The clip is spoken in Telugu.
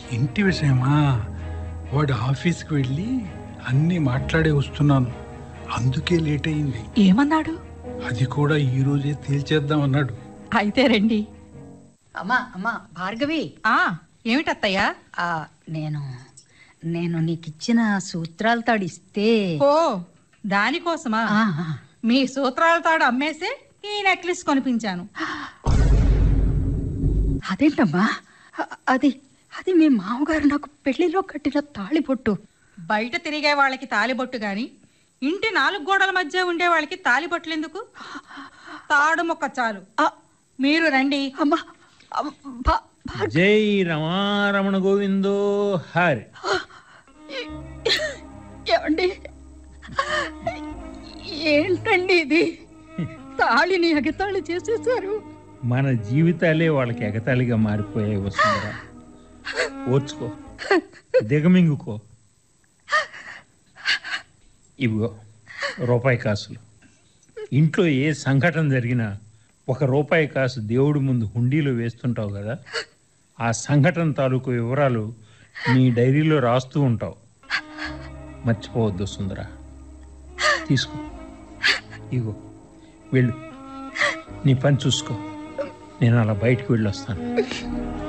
ఇంటి విషయమా వాడు ఆఫీస్కి వెళ్ళి అన్నీ మాట్లాడే వస్తున్నాను అందుకే లేట్ అయింది ఏమన్నాడు అది కూడా ఈ రోజే తేల్చేద్దాం అన్నాడు అయితే రండి అమ్మా అమ్మా భార్గవి ఆ ఏమిటత్తయ్యా ఆ నేను నేను నీకు ఇచ్చిన సూత్రాలు తాడిస్తే ఓ దానికోసమా ఆ, ఆ. మీ సూత్రాల తాడు అమ్మేసే ఈ నెక్లెస్ కొనిపించాను అదేంటమ్మా అ- అది అది మీ మామగారు నాకు పెళ్లిలో కట్టిన తాళిబొట్టు బయట తిరిగే వాళ్ళకి తాలిబొట్టు గాని ఇంటి నాలుగు గోడల మధ్య ఉండే వాళ్ళకి తాలిబొట్లు ఎందుకు తాడు మొక్క చాలు ఆ, మీరు రండి అమ్మా అమ్, భా- భా- జై రమారమణ గోవిందో హరి ఏమండి ఏంటండి ఇది తాళిని ఎగతాళి చేసేసారు మన జీవితాలే వాళ్ళకి ఎగతాళిగా మారిపోయాయి వస్తుందరా ఓర్చుకో దిగమింగుకో ఇవిగో రూపాయి కాసులు ఇంట్లో ఏ సంఘటన జరిగినా ఒక రూపాయి కాసు దేవుడి ముందు హుండీలో వేస్తుంటావు కదా ఆ సంఘటన తాలూకు వివరాలు నీ డైరీలో రాస్తూ ఉంటావు మర్చిపోవద్దు సుందర తీసుకో ఇగో వెళ్ళు నీ పని చూసుకో నేను అలా బయటికి వెళ్ళొస్తాను